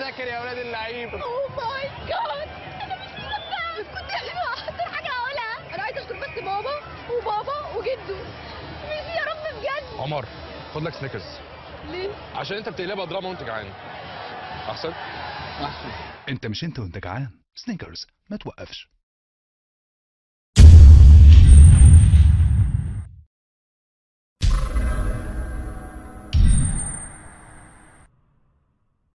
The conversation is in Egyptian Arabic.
ذاكر يا ولاد اللعيبه اوه ماي جاد انا مش مصدقه بس كنت حلوه اكتر حاجه هقولها انا عايزه اشكر بس بابا وبابا وجده ميرسي يا رب بجد عمر خد لك سنيكرز ليه عشان انت بتقلبها دراما وانت جعان احسن انت مش انت وانت جعان سنيكرز ما توقفش